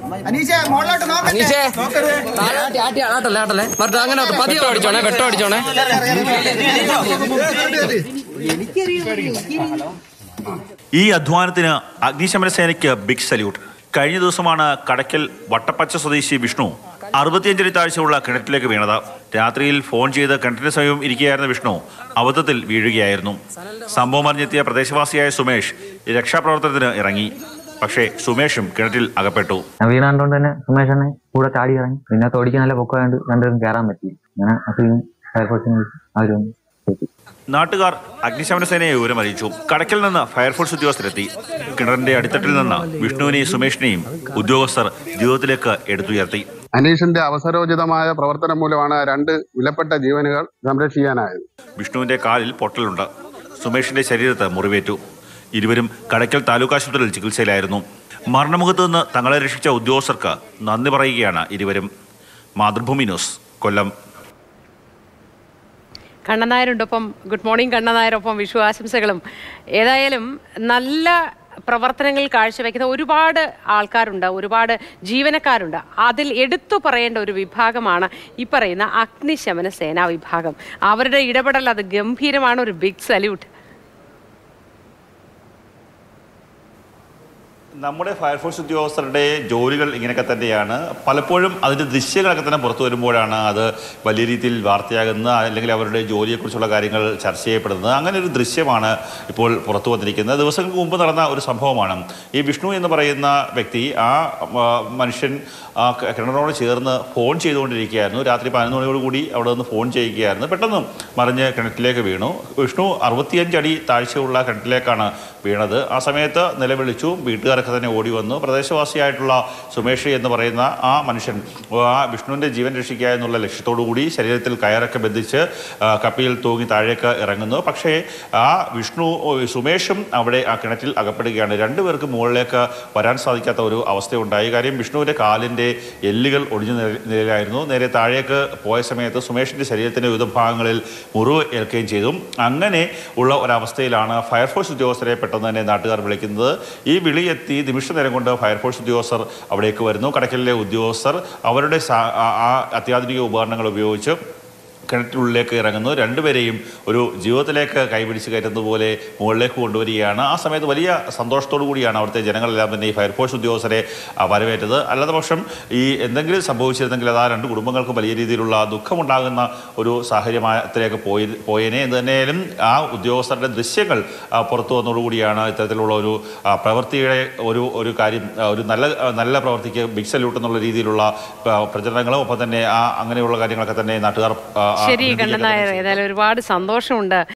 അനീഷേ മുകളിലോട്ട് നോക്കട്ടെ അനീഷേ ആട്ടി ആട്ടി ആട്ടല്ലേ ആട്ടല്ലേ മറ്റേ അങ്ങനെ പതിയെ അടിച്ചോണേ വെട്ടം അടിച്ചോണേ ഈ അധ്വാനത്തിന് അഗ്നിശമന സേനയ്ക്ക് ബിഗ് സല്യൂട്ട് കഴിഞ്ഞ ദിവസമാണ് കടയ്ക്കൽ വട്ടപ്പച്ച സ്വദേശി വിഷ്ണു അറുപത്തിയഞ്ചടി താഴ്ചയുള്ള കിണറ്റിലേക്ക് വീണത് രാത്രിയിൽ ഫോൺ ചെയ്ത് കിണറ്റിന് സമീപം ഇരിക്കുകയായിരുന്ന വിഷ്ണു അബദ്ധത്തിൽ വീഴുകയായിരുന്നു സംഭവം അറിഞ്ഞെത്തിയ പ്രദേശവാസിയായ സുമേഷ് രക്ഷാപ്രവർത്തനത്തിന് ഇറങ്ങി പക്ഷേ സുമേഷും കിണറ്റിൽ അകപ്പെട്ടു ഞാൻ വീണ കണ്ടോണ്ട് തന്നെ സുമേഷനെ കൂടെ ചാടി ഇറങ്ങി പിന്നെ തോടിക്ക് നല്ല പൊക്കമായിട്ട് രണ്ടുപേരും കയറാൻ പറ്റി അങ്ങനെ അപ്പോഴും ഫയർഫോഴ്സിനെ വിളിച്ചു അവർ വന്ന് കയറ്റി. നാട്ടുകാർ അഗ്നിശമന സേനയെ വിവരം അറിയിച്ചു കടക്കിൽ നിന്ന് ഫയർഫോഴ്സ് ഉദ്യോഗസ്ഥരെത്തി കിണറിന്റെ അടിത്തട്ടിൽ നിന്ന് വിഷ്ണുവിനെയും സുമേഷിനെയും ഉദ്യോഗസ്ഥർ ജീവിതത്തിലേക്ക് എടുത്തുയർത്തി അനീഷിന്റെ അവസരോചിതമായ പ്രവർത്തനം മൂലമാണ് രണ്ട് വിലപ്പെട്ട ജീവനുകൾ സംരക്ഷിക്കാനായത് വിഷ്ണുവിന്റെ കാലിൽ പൊട്ടലുണ്ട് സുമേഷിന്റെ ശരീരത്ത് മുറിവേറ്റു ഇരുവരും കടയ്ക്കൽ താലൂക്ക് ആശുപത്രിയിൽ ചികിത്സയിലായിരുന്നു മരണമുഖത്ത് നിന്ന് തങ്ങളെ രക്ഷിച്ച ഉദ്യോഗസ്ഥർക്ക് നന്ദി പറയുകയാണ് ഇരുവരും മാതൃഭൂമി ന്യൂസ് കൊല്ലം കണ്ണനായരുണ്ടൊപ്പം ഗുഡ് മോർണിംഗ് കണ്ണനായരൊപ്പം വിഷു ആശംസകളും ഏതായാലും നല്ല പ്രവർത്തനങ്ങൾ കാഴ്ചവെക്കുന്ന ഒരുപാട് ആൾക്കാരുണ്ട് ഒരുപാട് ജീവനക്കാരുണ്ട് അതിൽ എടുത്തു പറയേണ്ട ഒരു വിഭാഗമാണ് ഈ പറയുന്ന അഗ്നിശമന സേനാ വിഭാഗം അവരുടെ ഇടപെടൽ അത് ഗംഭീരമാണ് ഒരു ബിഗ് സല്യൂട്ട് നമ്മുടെ ഫയർഫോഴ്സ് ഉദ്യോഗസ്ഥരുടെ ജോലികൾ ഇങ്ങനെയൊക്കെ തന്നെയാണ് പലപ്പോഴും അതിൻ്റെ ദൃശ്യങ്ങളൊക്കെ തന്നെ പുറത്തു വരുമ്പോഴാണ് അത് വലിയ രീതിയിൽ വാർത്തയാകുന്നത് അല്ലെങ്കിൽ അവരുടെ ജോലിയെക്കുറിച്ചുള്ള കാര്യങ്ങൾ ചർച്ച ചെയ്യപ്പെടുന്നത് അങ്ങനെ ഒരു ദൃശ്യമാണ് ഇപ്പോൾ പുറത്തു വന്നിരിക്കുന്നത് ദിവസങ്ങൾക്ക് മുമ്പ് നടന്ന ഒരു സംഭവമാണ് ഈ വിഷ്ണു എന്ന് പറയുന്ന വ്യക്തി ആ ആ, മനുഷ്യൻ ആ ക- കിണറിനോട് ചേർന്ന് ഫോൺ ചെയ്തുകൊണ്ടിരിക്കുകയായിരുന്നു രാത്രി പതിനൊന്ന് മണിയോട് കൂടി അവിടെ നിന്ന് ഫോൺ ചെയ്യുകയായിരുന്നു പെട്ടെന്ന് മറിഞ്ഞ് കിണറ്റിലേക്ക് വീണു വിഷ്ണു അറുപത്തിയഞ്ച് അടി താഴ്ചയുള്ള കിണറ്റിലേക്കാണ് വീണത് ആ സമയത്ത് നിലവിളിച്ചു വീട്ടുകാരൊക്കെ തന്നെ ഓടി വന്നു പ്രദേശവാസിയായിട്ടുള്ള സുമേഷ് എന്ന് പറയുന്ന ആ മനുഷ്യൻ ആ വിഷ്ണുവിൻ്റെ ജീവൻ രക്ഷിക്കുക എന്നുള്ള ലക്ഷ്യത്തോടു കൂടി ശരീരത്തിൽ കയറൊക്കെ ബന്ധിച്ച് ആ, കപ്പിയിൽ തൂങ്ങി താഴേക്ക് ഇറങ്ങുന്നു പക്ഷേ ആ വിഷ്ണു ഓ, സുമേഷും അവിടെ ആ കിണറ്റിൽ അകപ്പെടുകയാണ് രണ്ടുപേർക്ക് മുകളിലേക്ക് വരാൻ സാധിക്കാത്ത ഒരു അവസ്ഥയുണ്ടായി കാര്യം വിഷ്ണുവിൻ്റെ കാലിൻ്റെ എല്ലുകൾ ഒടിഞ്ഞു നില- നിലയിലായിരുന്നു നേരെ താഴേക്ക് പോയ സമയത്ത് സുമേഷിൻ്റെ ശരീരത്തിൻ്റെ വിവിധ ഭാഗങ്ങളിൽ മുറിവ് ഏൽക്കുകയും ചെയ്തു അങ്ങനെ ഉള്ള ഒരവസ്ഥയിലാണ് ഫയർഫോഴ്സ് ഉദ്യോഗസ്ഥരെ പെട്ടെന്ന് തന്നെ നാട്ടുകാർ വിളിക്കുന്നത് ഈ വിളി എത്തി നിമിഷ നേരം കൊണ്ട് ഫയർഫോഴ്സ് ഉദ്യോഗസ്ഥർ അവിടേക്ക് വരുന്നു കടക്കലിലെ ഉദ്യോഗസ്ഥർ അവരുടെ സാ- ആ ആ അത്യാധുനിക ഉപകരണങ്ങൾ ഉപയോഗിച്ച് കിണറ്റിനുള്ളിലേക്ക് ഇറങ്ങുന്നു രണ്ടുപേരെയും ഒരു ജീവിതത്തിലേക്ക് കൈപിടിച്ച് കയറ്റുന്നത് പോലെ മുകളിലേക്ക് കൊണ്ടുവരികയാണ് ആ സമയത്ത് വലിയ സന്തോഷത്തോടു കൂടിയാണ് അവിടുത്തെ ജനങ്ങളെല്ലാം തന്നെ ഈ ഫയർഫോഴ്സ് ഉദ്യോഗസ്ഥരെ ആ, വരവേറ്റത് അല്ലാതെ പക്ഷം ഈ എന്തെങ്കിലും സംഭവിച്ചിരുന്നെങ്കിൽ അത് ആ രണ്ട് കുടുംബങ്ങൾക്ക് വലിയ രീതിയിലുള്ള ദുഃഖമുണ്ടാകുന്ന ഒരു സാഹചര്യത്തിലേക്ക് പോയി പോയേനെ എന്ന് തന്നെയാലും ആ ഉദ്യോഗസ്ഥരുടെ ദൃശ്യങ്ങൾ ആ, പുറത്തു വന്നതോടുകൂടിയാണ് ഇത്തരത്തിലുള്ള ഒരു ആ, പ്രവൃത്തിയുടെ ഒരു ഒരു കാര്യം ആ, ഒരു നല്ല ആ, നല്ല പ്രവൃത്തിക്ക് ബിഗ് സല്യൂട്ട് എന്നുള്ള രീതിയിലുള്ള ആ, പ്രചരണങ്ങളും ഒപ്പം തന്നെ ആ അങ്ങനെയുള്ള കാര്യങ്ങളൊക്കെ തന്നെ നാട്ടുകാർ ആ, ആ, ശരി അഭിനന്ദിക്കുകയൊക്കെ കണ്ണനായർ ഏതായാലും ഒരുപാട് സന്തോഷമുണ്ട്